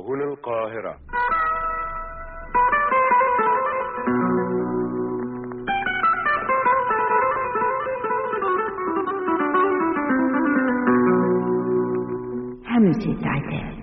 هنا القاهرة همسة عتاب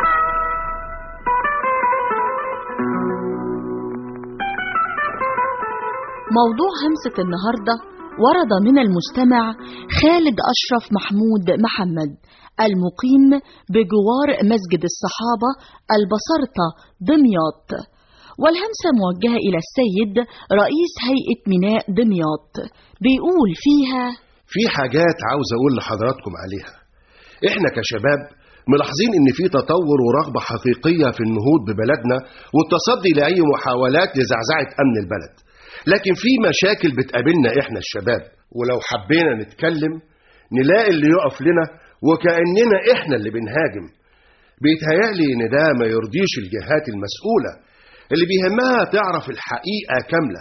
موضوع همسة النهاردة ورد من المستمع خالد أشرف محمود محمد المقيم بجوار مسجد الصحابة البصرة دمياط والهمسة موجهة إلى السيد رئيس هيئة ميناء دمياط بيقول فيها في حاجات عاوز أقول لحضراتكم عليها إحنا كشباب ملاحظين إن في تطور ورغبة حقيقية في النهوض ببلدنا والتصدي لأي محاولات لزعزعة أمن البلد لكن في مشاكل بتقابلنا إحنا الشباب ولو حبينا نتكلم نلاقي اللي يقف لنا وكأننا إحنا اللي بنهاجم بيتهيألي إن ده ما يرضيش الجهات المسؤولة اللي بيهمها تعرف الحقيقة كاملة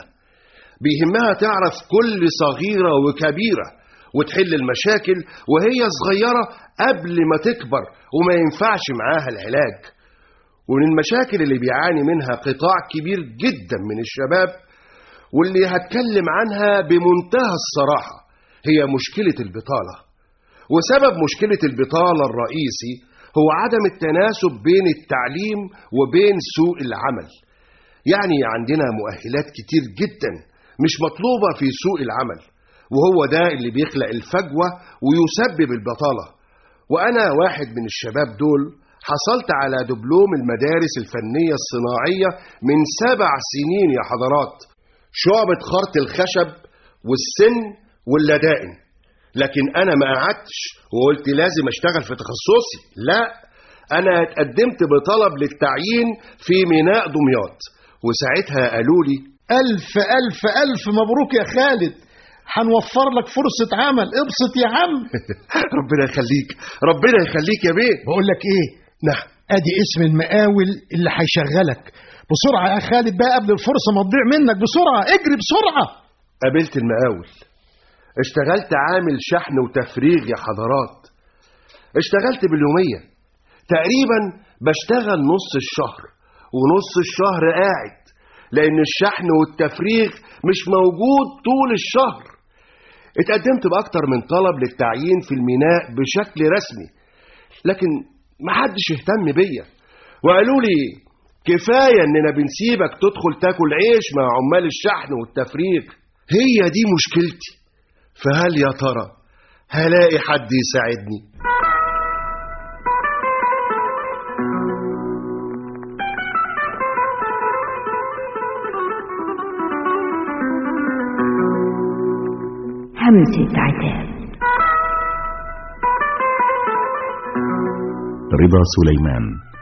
بيهمها تعرف كل صغيرة وكبيرة وتحل المشاكل وهي صغيرة قبل ما تكبر وما ينفعش معاها العلاج ومن المشاكل اللي بيعاني منها قطاع كبير جدا من الشباب واللي هتكلم عنها بمنتهى الصراحة هي مشكلة البطالة وسبب مشكلة البطالة الرئيسي هو عدم التناسب بين التعليم وبين سوق العمل يعني عندنا مؤهلات كتير جدا مش مطلوبة في سوق العمل وهو ده اللي بيخلق الفجوة ويسبب البطالة وأنا واحد من الشباب دول حصلت على دبلوم المدارس الفنية الصناعية من سبع سنين يا حضرات شعبة خرط الخشب والسن واللدائن لكن أنا ما قعدتش وقلت لازم أشتغل في تخصصي لا أنا اتقدمت بطلب للتعيين في ميناء دمياط وساعتها قالوا لي ألف ألف ألف مبروك يا خالد هنوفر لك فرصة عمل ابسط يا عم ربنا يخليك ربنا يخليك يا بيه بقول لك ايه نعم ادي اسم المقاول اللي هيشغلك بسرعة يا خالد بقى قبل الفرصة ما تضيع منك بسرعة اجري بسرعة قابلت المقاول اشتغلت عامل شحن وتفريغ يا حضرات اشتغلت باليومية تقريبا بشتغل نص الشهر ونص الشهر قاعد لأن الشحن والتفريغ مش موجود طول الشهر اتقدمت بأكتر من طلب للتعيين في الميناء بشكل رسمي لكن محدش اهتم بيا وقالوا لي كفاية اننا بنسيبك تدخل تاكل عيش مع عمال الشحن والتفريغ هي دي مشكلتي فهل يا ترى هلاقي حد يساعدني همسة عتاب رضا سليمان